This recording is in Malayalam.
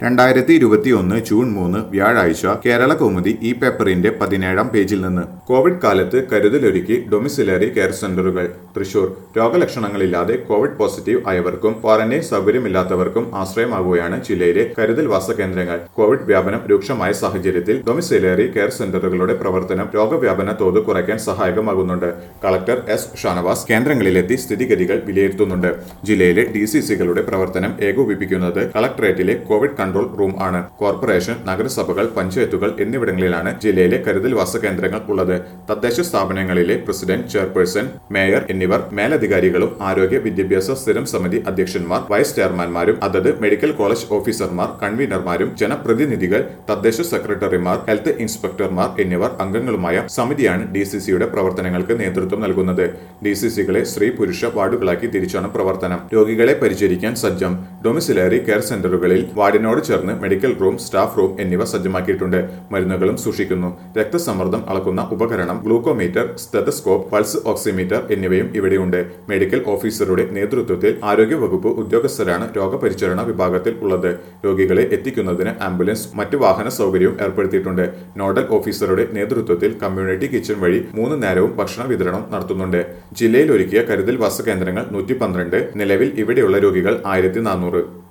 രണ്ടായിരത്തി ഇരുപത്തിയൊന്ന് ജൂൺ മൂന്ന് വ്യാഴാഴ്ച കേരള കൗമുദി ഈ പേപ്പറിന്റെ പതിനേഴാം പേജിൽ നിന്ന് കോവിഡ് കാലത്ത് കരുതലൊരുക്കി ഡൊമിസിലറി കെയർ സെന്ററുകൾ തൃശൂർ രോഗലക്ഷണങ്ങളില്ലാതെ കോവിഡ് പോസിറ്റീവ് ആയവർക്കും ക്വാറന്റൈൻ സൗകര്യമില്ലാത്തവർക്കും ആശ്രയമാകുകയാണ് ജില്ലയിലെ കരുതൽ വാസ കേന്ദ്രങ്ങൾ കോവിഡ് വ്യാപനം രൂക്ഷമായ സാഹചര്യത്തിൽ ഡൊമിസിലറി കെയർ സെന്ററുകളുടെ പ്രവർത്തനം രോഗവ്യാപന തോത് കുറയ്ക്കാൻ സഹായകമാകുന്നുണ്ട് കളക്ടർ എസ് ഷാനവാസ് കേന്ദ്രങ്ങളിലെത്തി സ്ഥിതിഗതികൾ വിലയിരുത്തുന്നുണ്ട് ജില്ലയിലെ ഡി സി സികളുടെ പ്രവർത്തനം ഏകോപിപ്പിക്കുന്നത് കളക്ടറേറ്റിലെ കോവിഡ് കൺട്രോൾ റൂം ആണ് കോർപ്പറേഷൻ നഗരസഭകൾ പഞ്ചായത്തുകൾ എന്നിവിടങ്ങളിലാണ് ജില്ലയിലെ കരുതൽ വാസ കേന്ദ്രങ്ങൾ ഉള്ളത് തദ്ദേശ സ്ഥാപനങ്ങളിലെ പ്രസിഡന്റ് ചെയർപേഴ്സൺ മേയർ എന്നിവർ മേലധികാരികളും ആരോഗ്യ വിദ്യാഭ്യാസ സ്ഥിരം സമിതി അധ്യക്ഷന്മാർ വൈസ് ചെയർമാൻമാരും അതത് മെഡിക്കൽ കോളേജ് ഓഫീസർമാർ കൺവീനർമാരും ജനപ്രതിനിധികൾ തദ്ദേശ സെക്രട്ടറിമാർ ഹെൽത്ത് ഇൻസ്പെക്ടർമാർ എന്നിവർ അംഗങ്ങളുമായ സമിതിയാണ് ഡി സി സിയുടെ പ്രവർത്തനങ്ങൾക്ക് നേതൃത്വം നൽകുന്നത് ഡി സി സികളെ സ്ത്രീ പുരുഷ വാർഡുകളാക്കി തിരിച്ചാണ് പ്രവർത്തനം രോഗികളെ പരിചരിക്കാൻ സജ്ജം ഡൊമിസിലറി കെയർ സെന്ററുകളിൽ വാർഡിനോട് ചേർന്ന് മെഡിക്കൽ റൂം സ്റ്റാഫ് റൂം എന്നിവ സജ്ജമാക്കിയിട്ടുണ്ട് മരുന്നുകളും സൂക്ഷിക്കുന്നു രക്തസമ്മർദ്ദം അളക്കുന്ന ഉപകരണം ഗ്ലൂക്കോമീറ്റർ സ്റ്റെതസ്കോപ്പ് പൾസ് ഓക്സിമീറ്റർ എന്നിവയും ഇവിടെയുണ്ട് മെഡിക്കൽ ഓഫീസറുടെ നേതൃത്വത്തിൽ ആരോഗ്യ വകുപ്പ് ഉദ്യോഗസ്ഥരാണ് രോഗപരിചരണ വിഭാഗത്തിൽ ഉള്ളത് രോഗികളെ എത്തിക്കുന്നതിന് ആംബുലൻസ് മറ്റു വാഹന സൗകര്യവും ഏർപ്പെടുത്തിയിട്ടുണ്ട് നോഡൽ ഓഫീസറുടെ നേതൃത്വത്തിൽ കമ്മ്യൂണിറ്റി കിച്ചൺ വഴി മൂന്ന് നേരവും ഭക്ഷണ വിതരണം നടത്തുന്നുണ്ട് ജില്ലയിൽ ഒരുക്കിയ കരുതൽ വാസ കേന്ദ്രങ്ങൾ നൂറ്റി പന്ത്രണ്ട് നിലവിൽ ഇവിടെയുള്ള രോഗികൾ ആയിരത്തി നാനൂറ്